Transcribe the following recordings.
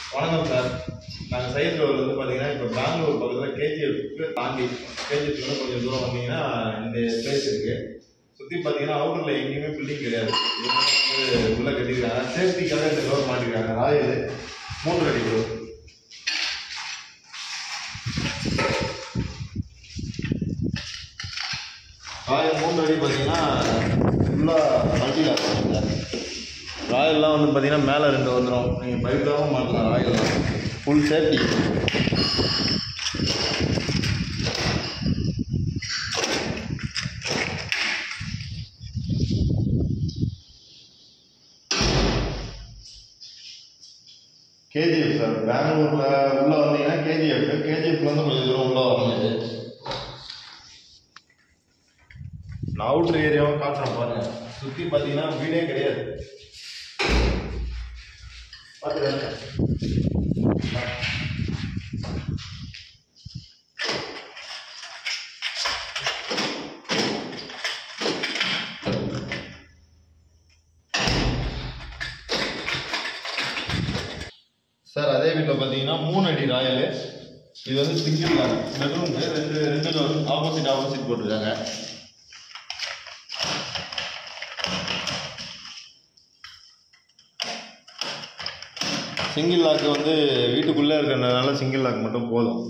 வணக்கம் சார் நாங்கள் side road வந்து பார்த்தீங்கன்னா இப்போ பெங்களூர் பக்கத்தில் கேஜிஎஃப்க்கு தாண்டி கேஜிஎஃப்ல கொஞ்சம் தூரம் வந்தீங்கன்னா இந்த பிளேஸ் இருக்கு சுற்றி பார்த்தீங்கன்னா அவுட்டரில் எங்கேயுமே பில்டிங் கிடையாது எல்லாமே வந்து உள்ளே கட்டிக்கிறாங்க சேஃப்டிக்காக இந்த டோர் மாட்டிருக்காங்க ராயல் மூன்று அடி டோர் ராயல் மூன்று அடி பார்த்தீங்கன்னா ஃபுல்லாக மல்டியில் இருக்கும் ராயல்லாம் வந்து பார்த்தீங்கன்னா மேலே ரெண்டு வந்துடும் நீங்கள் பயப்படாமல் மாட்டலாம் ராயல்லாம் ஃபுல் சேஃப்டி கேஜிஎஃப் சார் பெங்களூரில் உள்ளே வந்தீங்கன்னா கேஜிஎஃப் கேஜிஎஃப்லேருந்து கொஞ்சம் தூரம் உள்ளே வரணும் நான் அவுட்ரு ஏரியாவும் காட்டுறேன் பாருங்க சுற்றி பார்த்தீங்கன்னா வீடே கிடையாது பார்த்துக்கங்க சார் அதே வீட்டில் பார்த்தீங்கன்னா மூணு அடி ராயலு இது வந்து சிங்கிள் பெட்ரூம்க்கு ரெண்டு ரெண்டு டோர் ஆப்போசிட் ஆப்போசிட் போட்டிருக்காங்க சிங்கிள் லாக்கு வந்து வீட்டுக்குள்ளே இருக்கிறதுனால சிங்கிள் லாக் மட்டும் போதும்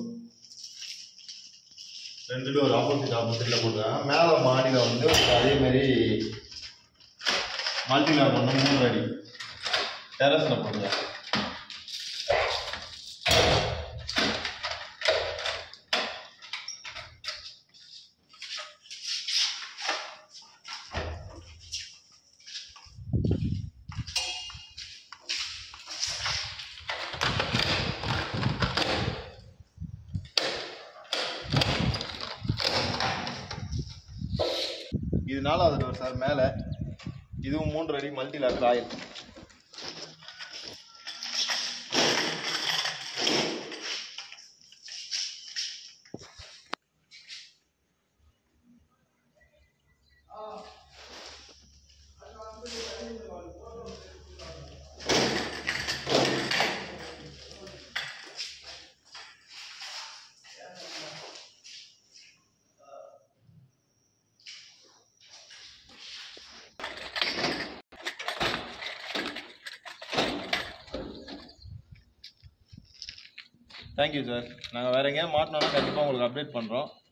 ரெண்டு டோர் ஆப்போசிட் ஆப்போசிட்டில் போட்டுருக்காங்க மேலே மாடியில் வந்து அதே மாதிரி மல்டி லாக் வந்து மூணு அடி டெரஸில் போட்டுருக்காங்க இது நாலாவது டோர் சார் மேலே இதுவும் மூன்று அடி multi lock royal thank you sir நாங்கள் வேறு எங்கேயாவது மாட்டினோன்னா கண்டிப்பாக உங்களுக்கு அப்டேட் பண்ணுறோம்